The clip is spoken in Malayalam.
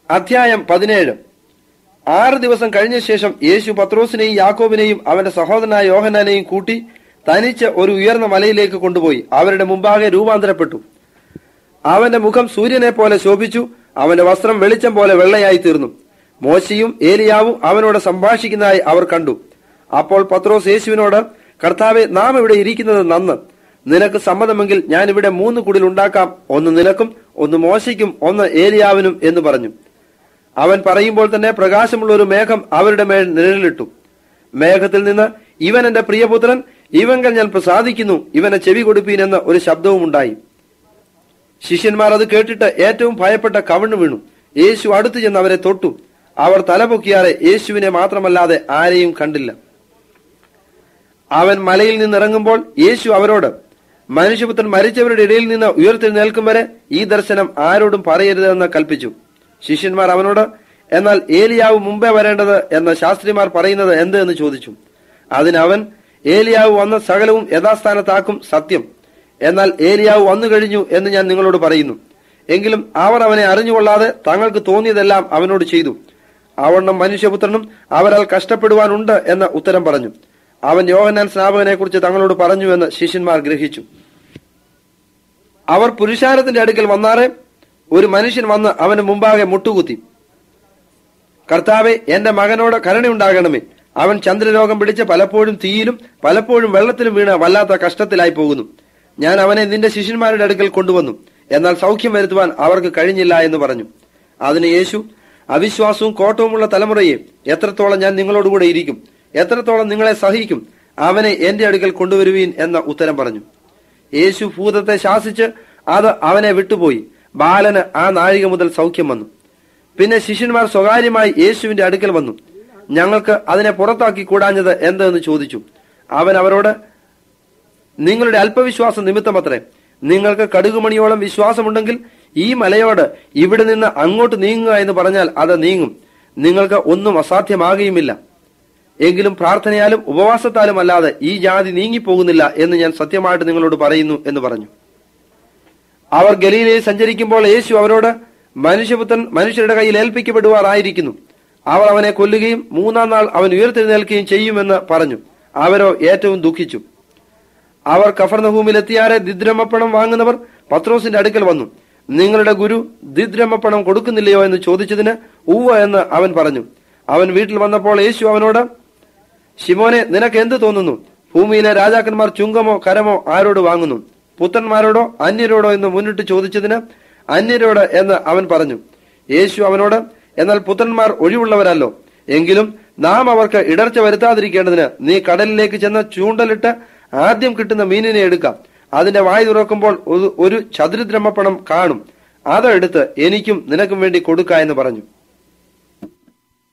അധ്യായം പതിനേഴ് ആറ് ദിവസം കഴിഞ്ഞ ശേഷം യേശു പത്രോസിനെയും യാക്കോബിനെയും അവന്റെ സഹോദരനായ യോഹനാനെയും കൂട്ടി തനിച്ച് ഒരു ഉയർന്ന മലയിലേക്ക് കൊണ്ടുപോയി അവരുടെ മുമ്പാകെ രൂപാന്തരപ്പെട്ടു അവന്റെ മുഖം സൂര്യനെ പോലെ ശോഭിച്ചു അവന്റെ വസ്ത്രം വെളിച്ചം പോലെ വെള്ളയായി തീർന്നു മോശയും ഏലിയാവും അവനോട് സംഭാഷിക്കുന്നതായി അവർ കണ്ടു അപ്പോൾ പത്രോസ് യേശുവിനോട് കർത്താവെ നാം ഇവിടെ ഇരിക്കുന്നത് നന്ന് നിനക്ക് സമ്മതമെങ്കിൽ ഞാൻ ഇവിടെ മൂന്ന് കുടിൽ ഉണ്ടാക്കാം ഒന്ന് നിനക്കും ഒന്ന് മോശയ്ക്കും ഒന്ന് ഏലിയാവിനും എന്ന് പറഞ്ഞു അവൻ പറയുമ്പോൾ തന്നെ പ്രകാശമുള്ള ഒരു മേഘം അവരുടെ മേൽ നിഴലിട്ടു മേഘത്തിൽ നിന്ന് ഇവൻ എന്റെ പ്രിയപുത്രൻ ഇവങ്കൽ ഞാൻ പ്രസാദിക്കുന്നു ഇവനെ ചെവി കൊടുപ്പീൻ എന്ന ഒരു ശബ്ദവും ഉണ്ടായി ശിഷ്യന്മാർ അത് കേട്ടിട്ട് ഏറ്റവും ഭയപ്പെട്ട കവിണ്ണു വീണു യേശു അടുത്തു ചെന്ന് അവരെ തൊട്ടു അവർ തലപൊക്കിയാറെ യേശുവിനെ മാത്രമല്ലാതെ ആരെയും കണ്ടില്ല അവൻ മലയിൽ നിന്നിറങ്ങുമ്പോൾ യേശു അവരോട് മനുഷ്യപുത്രൻ മരിച്ചവരുടെ ഇടയിൽ നിന്ന് ഉയർത്തെഴുന്നേൽക്കും വരെ ഈ ദർശനം ആരോടും പറയരുതെന്ന് കൽപ്പിച്ചു ശിഷ്യന്മാർ അവനോട് എന്നാൽ ഏലിയാവ് മുമ്പേ വരേണ്ടത് എന്ന ശാസ്ത്രിമാർ പറയുന്നത് എന്ത് എന്ന് ചോദിച്ചു അതിനവൻ ഏലിയാവ് വന്ന സകലവും യഥാസ്ഥാനത്താക്കും സത്യം എന്നാൽ ഏലിയാവ് വന്നു കഴിഞ്ഞു എന്ന് ഞാൻ നിങ്ങളോട് പറയുന്നു എങ്കിലും അവർ അവനെ അറിഞ്ഞുകൊള്ളാതെ തങ്ങൾക്ക് തോന്നിയതെല്ലാം അവനോട് ചെയ്തു അവണ്ണം മനുഷ്യപുത്രനും അവരാൽ കഷ്ടപ്പെടുവാനുണ്ട് എന്ന ഉത്തരം പറഞ്ഞു അവൻ യോഹന്നാൻ സ്നാപകനെ കുറിച്ച് തങ്ങളോട് പറഞ്ഞുവെന്ന് ശിഷ്യന്മാർ ഗ്രഹിച്ചു അവർ പുരുഷാരത്തിന്റെ അടുക്കൽ വന്നാറെ ഒരു മനുഷ്യൻ വന്ന് അവന് മുമ്പാകെ മുട്ടുകുത്തി കർത്താവെ എന്റെ മകനോട് കരുണയുണ്ടാകണമേ അവൻ ചന്ദ്രരോഗം പിടിച്ച് പലപ്പോഴും തീയിലും പലപ്പോഴും വെള്ളത്തിലും വീണ് വല്ലാത്ത കഷ്ടത്തിലായി പോകുന്നു ഞാൻ അവനെ നിന്റെ ശിഷ്യന്മാരുടെ അടുക്കൽ കൊണ്ടുവന്നു എന്നാൽ സൗഖ്യം വരുത്തുവാൻ അവർക്ക് കഴിഞ്ഞില്ല എന്ന് പറഞ്ഞു അതിന് യേശു അവിശ്വാസവും കോട്ടവുമുള്ള തലമുറയെ എത്രത്തോളം ഞാൻ നിങ്ങളോടുകൂടെ ഇരിക്കും എത്രത്തോളം നിങ്ങളെ സഹിക്കും അവനെ എന്റെ അടുക്കൽ കൊണ്ടുവരുവീൻ എന്ന ഉത്തരം പറഞ്ഞു യേശു ഭൂതത്തെ ശാസിച്ച് അത് അവനെ വിട്ടുപോയി ബാലന് ആ നാഴിക മുതൽ സൗഖ്യം വന്നു പിന്നെ ശിഷ്യന്മാർ സ്വകാര്യമായി യേശുവിന്റെ അടുക്കൽ വന്നു ഞങ്ങൾക്ക് അതിനെ പുറത്താക്കി കൂടാഞ്ഞത് എന്തെന്ന് ചോദിച്ചു അവൻ അവരോട് നിങ്ങളുടെ അല്പവിശ്വാസ നിമിത്തമത്രേ നിങ്ങൾക്ക് കടുകുമണിയോളം വിശ്വാസമുണ്ടെങ്കിൽ ഈ മലയോട് ഇവിടെ നിന്ന് അങ്ങോട്ട് നീങ്ങുക എന്ന് പറഞ്ഞാൽ അത് നീങ്ങും നിങ്ങൾക്ക് ഒന്നും അസാധ്യമാകുകയുമില്ല എങ്കിലും പ്രാർത്ഥനയാലും ഉപവാസത്താലും അല്ലാതെ ഈ ജാതി നീങ്ങിപ്പോകുന്നില്ല എന്ന് ഞാൻ സത്യമായിട്ട് നിങ്ങളോട് പറയുന്നു എന്ന് പറഞ്ഞു അവർ ഗലീലയിൽ സഞ്ചരിക്കുമ്പോൾ യേശു അവരോട് മനുഷ്യപുത്രൻ മനുഷ്യരുടെ കയ്യിൽ ഏൽപ്പിക്കപ്പെടുവാറായിരിക്കുന്നു അവർ അവനെ കൊല്ലുകയും മൂന്നാം നാൾ അവൻ ഉയർത്തെഴുന്നേൽക്കുകയും ചെയ്യുമെന്ന് പറഞ്ഞു അവരോ ഏറ്റവും ദുഃഖിച്ചു അവർ കഫർണഭൂമിയിലെത്തിയാറെ ദിദ്രമപ്പണം വാങ്ങുന്നവർ പത്രോസിന്റെ അടുക്കൽ വന്നു നിങ്ങളുടെ ഗുരു ദിദ്രമപ്പണം കൊടുക്കുന്നില്ലയോ എന്ന് ചോദിച്ചതിന് ഉവ്വ എന്ന് അവൻ പറഞ്ഞു അവൻ വീട്ടിൽ വന്നപ്പോൾ യേശു അവനോട് ശിമോനെ നിനക്ക് എന്ത് തോന്നുന്നു ഭൂമിയിലെ രാജാക്കന്മാർ ചുങ്കമോ കരമോ ആരോട് വാങ്ങുന്നു പുത്രന്മാരോടോ അന്യരോടോ എന്ന് മുന്നിട്ട് ചോദിച്ചതിന് അന്യരോട് എന്ന് അവൻ പറഞ്ഞു യേശു അവനോട് എന്നാൽ പുത്രന്മാർ ഒഴിവുള്ളവരല്ലോ എങ്കിലും നാം അവർക്ക് ഇടർച്ച വരുത്താതിരിക്കേണ്ടതിന് നീ കടലിലേക്ക് ചെന്ന് ചൂണ്ടലിട്ട് ആദ്യം കിട്ടുന്ന മീനിനെ എടുക്കാം അതിന്റെ വായി തുറക്കുമ്പോൾ ഒരു- ഒരു ചതുരദ്രമപ്പണം കാണും അതെടുത്ത് എനിക്കും നിനക്കും വേണ്ടി കൊടുക്ക എന്ന് പറഞ്ഞു